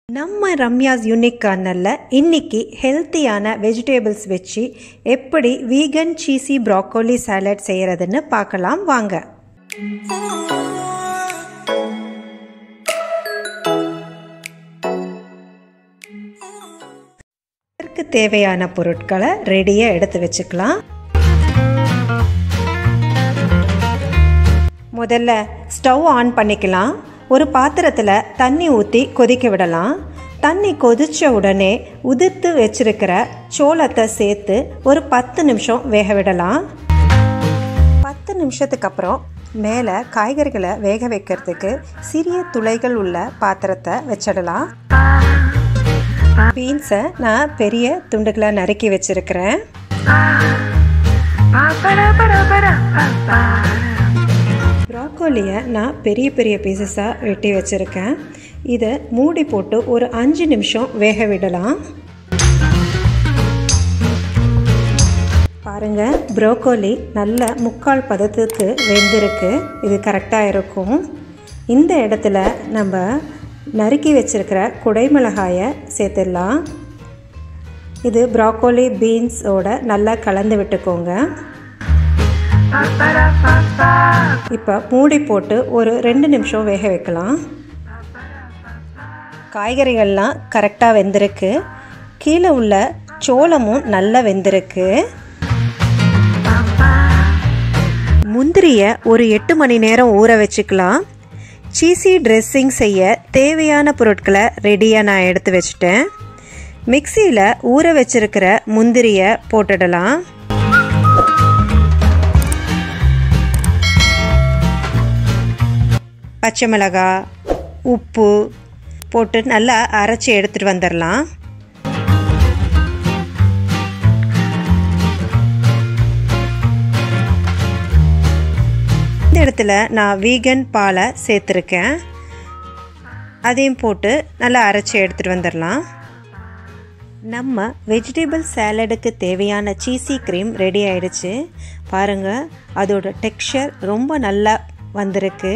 நம்ம ரம்யாஸ் யூனிக் கார்னரில் இன்னைக்கு ஹெல்த்தியான வெஜிடேபிள்ஸ் வச்சு எப்படி வீகன் சீசி ப்ராக்கோலி சாலட் செய்கிறதுன்னு பார்க்கலாம் வாங்க இதற்கு தேவையான பொருட்களை ரெடியாக எடுத்து வச்சுக்கலாம் முதல்ல ஸ்டவ் ஆன் பண்ணிக்கலாம் ஒரு பாத்திரத்தில் தண்ணி ஊற்றி கொதிக்க விடலாம் தண்ணி கொதித்த உடனே உதிர்த்து வச்சிருக்கிற சோளத்தை சேர்த்து ஒரு பத்து நிமிஷம் வேக விடலாம் பத்து நிமிஷத்துக்கு அப்புறம் மேலே காய்கறிகளை வேக வைக்கிறதுக்கு சிறிய துளைகள் உள்ள பாத்திரத்தை வச்சிடலாம் பீன்ஸை நான் பெரிய துண்டுகளாக நறுக்கி வச்சிருக்கிறேன் ப்ராக்கோலியை நான் பெரிய பெரிய பீசஸாக வெட்டி வச்சுருக்கேன் இதை மூடி போட்டு ஒரு அஞ்சு நிமிஷம் வேக விடலாம் பாருங்கள் ப்ரோக்கோலி நல்ல முக்கால் பதத்துக்கு வெந்திருக்கு இது கரெக்டாக இருக்கும் இந்த இடத்துல நம்ம நறுக்கி வச்சுருக்கிற குடைமிளகாயை சேர்த்துடலாம் இது ப்ராக்கோலி பீன்ஸோட நல்லா கலந்து விட்டுக்கோங்க இப்போ மூடி போட்டு ஒரு ரெண்டு நிமிஷம் வேக வைக்கலாம் காய்கறிகள்லாம் கரெக்டாக வெந்திருக்கு கீழே உள்ள சோளமும் நல்லா வெந்திருக்கு முந்திரியை ஒரு எட்டு மணி நேரம் ஊற வச்சுக்கலாம் சீசி ட்ரெஸ்ஸிங் செய்ய தேவையான பொருட்களை ரெடியாக நான் எடுத்து வச்சுட்டேன் மிக்சியில் ஊற வச்சிருக்கிற முந்திரியை போட்டுடலாம் பச்சை மிளகாய் உப்பு போட்டு நல்லா அரைச்சி எடுத்துகிட்டு வந்துடலாம் இந்த இடத்துல நான் வீகன் பாலை சேர்த்துருக்கேன் அதையும் போட்டு நல்லா அரைச்சி எடுத்துகிட்டு வந்துடலாம் நம்ம வெஜிடபிள் சேலடுக்கு தேவையான சீசி க்ரீம் ரெடி ஆயிடுச்சு பாருங்கள் அதோட டெக்ஸ்சர் ரொம்ப நல்லா வந்திருக்கு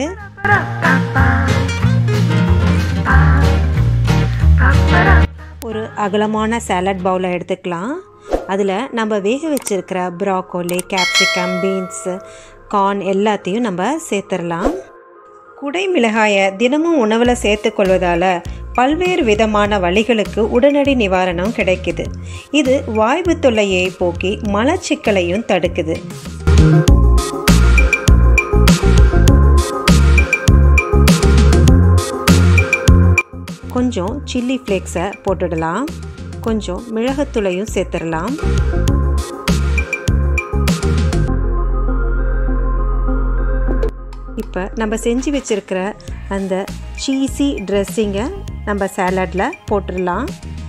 ஒரு அகலமான சாலட் பவுலை எடுத்துக்கலாம் அதில் நம்ம வேக வச்சிருக்கிற ப்ராக்கோலி கேப்சிகம் பீன்ஸ் கார்ன் எல்லாத்தையும் நம்ம சேர்த்துடலாம் குடை மிளகாயை தினமும் உணவில் சேர்த்துக்கொள்வதால் பல்வேறு விதமான வழிகளுக்கு உடனடி நிவாரணம் கிடைக்குது இது வாய்வு தொல்லையை போக்கி மலச்சிக்கலையும் தடுக்குது கொஞ்சம் சில்லி ஃப்ளேக்ஸை போட்டுடலாம் கொஞ்சம் மிளகுத்தூளையும் சேர்த்துடலாம் இப்போ நம்ம செஞ்சு வச்சுருக்கிற அந்த சீசி ட்ரெஸ்ஸிங்கை நம்ம சேலடில் போட்டுடலாம்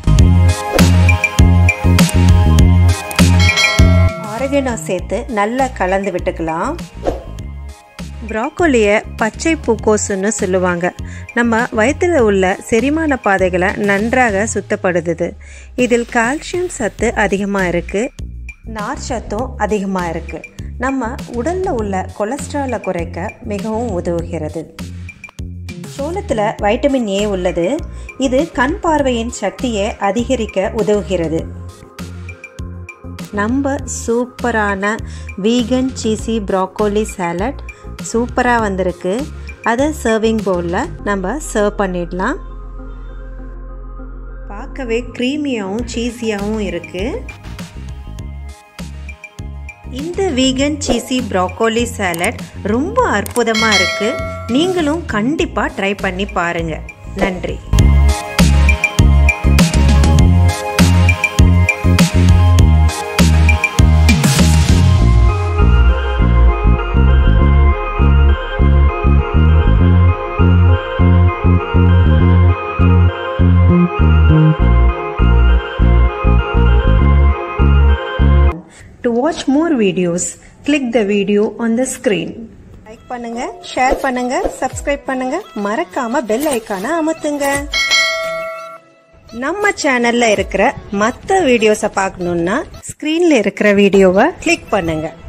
ஆரகனோ சேர்த்து நல்லா கலந்து விட்டுக்கலாம் ப்ராக்கோலியை பச்சை பூக்கோசுன்னு சொல்லுவாங்க நம்ம வயிற்றில் உள்ள செரிமான பாதைகளை நன்றாக சுத்தப்படுத்துது இதில் கால்சியம் சத்து அதிகமாக இருக்குது நார் சத்தும் அதிகமாக இருக்குது நம்ம உடலில் உள்ள கொலஸ்ட்ராலை குறைக்க மிகவும் உதவுகிறது சோளத்தில் வைட்டமின் ஏ உள்ளது இது கண் பார்வையின் சக்தியை அதிகரிக்க உதவுகிறது நம்ம சூப்பரான வீகன் சீசி ப்ராக்கோலி சாலட் சூப்பராக வந்திருக்கு அதை சர்விங் பவுலில் நம்ம சர்வ் பண்ணிடலாம் பார்க்கவே க்ரீமியாகவும் சீஸியாகவும் இருக்குது இந்த வீகன் சீசி ப்ராக்கோலி சாலட் ரொம்ப அற்புதமாக இருக்குது நீங்களும் கண்டிப்பாக ட்ரை பண்ணி பாருங்கள் நன்றி To watch more videos, click the video on the screen. Like பண்ணுங்க ஷேர் பண்ணுங்க சப்ஸ்கிரைப் பண்ணுங்க மறக்காம பெல் ஐக்கான அமுத்துங்க நம்ம சேனல்ல இருக்கிற மற்ற வீடியோஸை பார்க்கணும்னா ஸ்க்ரீன்ல இருக்கிற வீடியோவை கிளிக் பண்ணுங்க